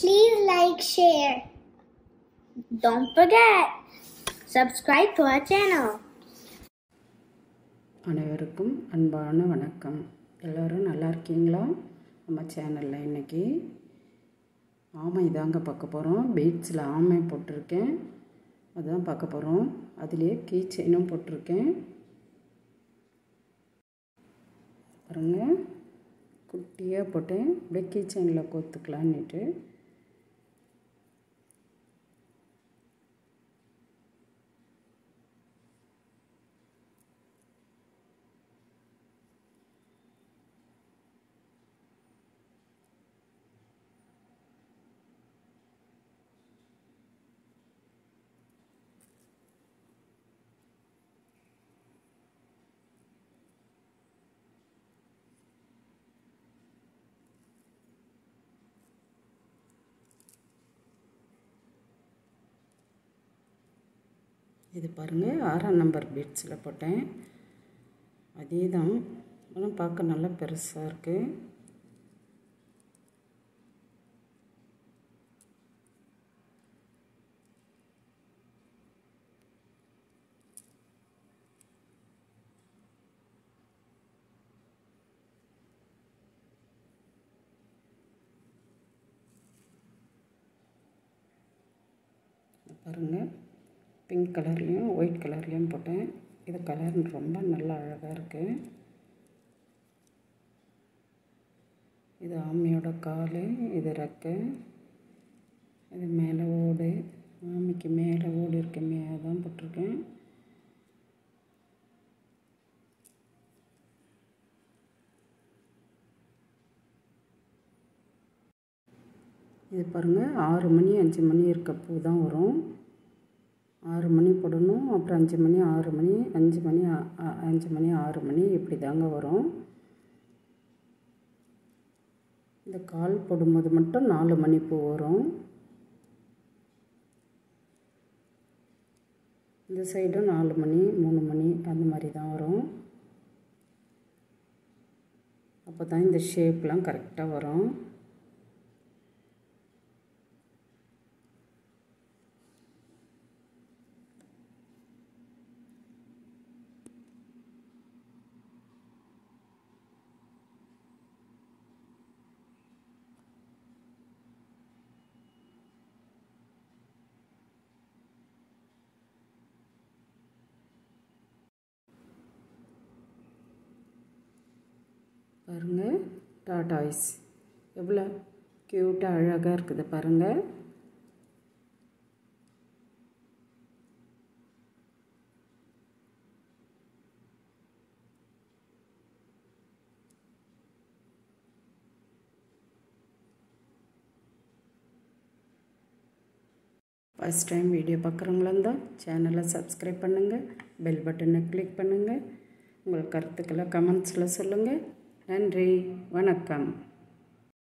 Please like, share. Don't forget, subscribe to our channel. அனைவருக்கும் அன்பான வணக்கம் எல்லோரும் நல்லா இருக்கீங்களா நம்ம சேனலில் இன்றைக்கி ஆமை தாங்க பார்க்க போகிறோம் பீட்ஸில் ஆமை போட்டிருக்கேன் அதான் பார்க்க போகிறோம் அதுலேயே கீ செயினும் போட்டிருக்கேன் பாருங்கள் குட்டியாக போட்டேன் அப்படியே கீ செயினில் கோத்துக்கலான்னுட்டு இது பாருங்கள் ஆறாம் நம்பர் பீட்ஸில் போட்டேன் அதே தான் ஆனால் பார்க்க நல்லா பெருசாக இருக்குது பாருங்கள் பிங்க் கலர்லேயும் ஒயிட் கலர்லேயும் போட்டேன் இது கலர் ரொம்ப நல்லா அழகாக இருக்குது இது ஆமையோட கால் இது ரெக்கை இது மேலே ஓடு ஆமைக்கு மேலே ஓடு இருக்க மே தான் போட்டிருக்கேன் இது பாருங்கள் ஆறு மணி அஞ்சு மணி இருக்க பூ தான் வரும் ஆறு மணி போடணும் அப்புறம் அஞ்சு மணி ஆறு மணி அஞ்சு மணி ஆ- ஆ- அஞ்சு மணி ஆறு மணி இப்படி தாங்க வரும் இந்த கால் போடும்போது மட்டும் நாலு மணி பூ வரும் இந்த சைடும் நாலு மணி மூணு மணி அந்த மாதிரி தான் வரும் அப்போ தான் இந்த ஷேப்லாம் கரெக்டாக வரும் பாருங்கள் டாடாய்ஸ் எவ்வளோ க்யூட்டாக அழகாக இருக்குது பாருங்கள் ஃபஸ்ட் டைம் வீடியோ பார்க்குறவங்களா இருந்தால் சேனலை சப்ஸ்கிரைப் பண்ணுங்கள் பெல் பட்டனை கிளிக் பண்ணுங்கள் உங்கள் கருத்துக்களை கமெண்ட்ஸில் சொல்லுங்கள் நன்றி வணக்கம்